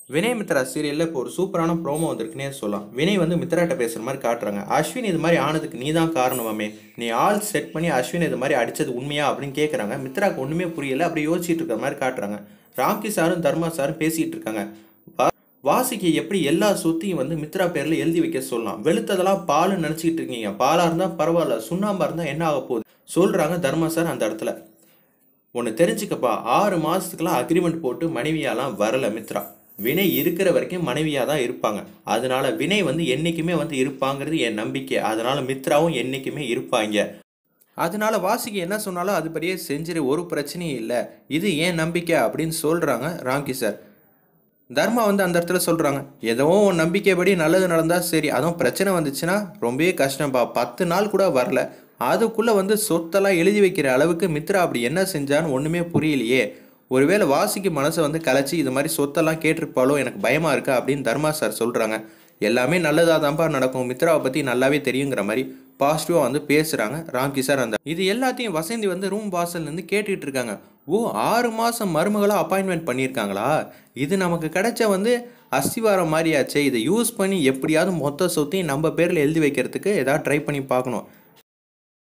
வினய் மித்ரா சீரியலில் இப்போ ஒரு சூப்பரான ப்ரோமோ வந்திருக்குன்னே சொல்லலாம் வினய் வந்து மித்ராட்ட பேசுகிற மாதிரி காட்டுறாங்க அஸ்வின் இது மாதிரி ஆனதுக்கு நீ தான் காரணமாமே நீ ஆள் செட் பண்ணி அஸ்வின் இது மாதிரி அடித்தது உண்மையா அப்படின்னு கேட்குறாங்க மித்ராக்கு ஒன்றுமே புரியல அப்படி யோசிச்சுட்டு இருக்கிற மாதிரி காட்டுறாங்க ராம்கி சாரும் தர்மா சாரும் பேசிகிட்டு இருக்காங்க வா- வாசிக்கு எப்படி எல்லா சொத்தையும் வந்து மித்ரா பேரில் எழுதி வைக்க சொல்லலாம் வெளுத்ததெல்லாம் பால்னு நினச்சிக்கிட்டு இருக்கீங்க பாலாக இருந்தால் பரவாயில்ல சுண்ணாம்பா இருந்தால் என்ன ஆக போகுது சொல்கிறாங்க தர்மா சார் அந்த இடத்துல ஒன்று தெரிஞ்சுக்கப்பா ஆறு மாதத்துக்குலாம் அக்ரிமெண்ட் போட்டு மனைவியாலாம் வரல மித்ரா வினை இருக்கிற வரைக்கும் மனைவியாக தான் இருப்பாங்க அதனால வினை வந்து என்றைக்குமே வந்து இருப்பாங்கிறது என் நம்பிக்கை அதனால மித்ராவும் என்றைக்குமே இருப்பாங்க அதனால வாசிக்கு என்ன சொன்னாலும் அதுபடியே செஞ்சிரு ஒரு பிரச்சனையும் இல்லை இது ஏன் நம்பிக்கை அப்படின்னு சொல்கிறாங்க ராம்கி சார் தர்மா வந்து அந்த இடத்துல சொல்கிறாங்க ஏதோ உன் நம்பிக்கைப்படி நல்லது நடந்தால் சரி அதுவும் பிரச்சனை வந்துச்சுன்னா ரொம்பவே கஷ்டம்ப்பா பத்து நாள் கூட வரல அதுக்குள்ளே வந்து சொத்தெல்லாம் எழுதி வைக்கிற அளவுக்கு மித்ரா அப்படி என்ன செஞ்சான்னு ஒன்றுமே புரியலையே ஒருவேளை வாசிக்கு மனசை வந்து கலைச்சி இது மாதிரி சொத்தெல்லாம் கேட்டிருப்பாளோ எனக்கு பயமாக இருக்கா அப்படின்னு தர்மா சார் சொல்கிறாங்க எல்லாமே நல்லதாக தான்ப்பா நடக்கும் மித்ராவை பற்றி நல்லாவே தெரியுங்கிற மாதிரி பாசிட்டிவாக வந்து பேசுகிறாங்க ராம்கி சார் அந்த இது எல்லாத்தையும் வசந்தி வந்து ரூம் வாசல்லேருந்து கேட்டுட்டு இருக்காங்க ஓ ஆறு மாதம் மருமகளாக அப்பாயின்மெண்ட் பண்ணியிருக்காங்களா இது நமக்கு கிடைச்ச வந்து அஸ்திவாரம் மாதிரியாச்சே இதை யூஸ் பண்ணி எப்படியாவது மொத்த சொத்தையும் நம்ம பேரில் எழுதி வைக்கிறதுக்கு ஏதாவது ட்ரை பண்ணி பார்க்கணும்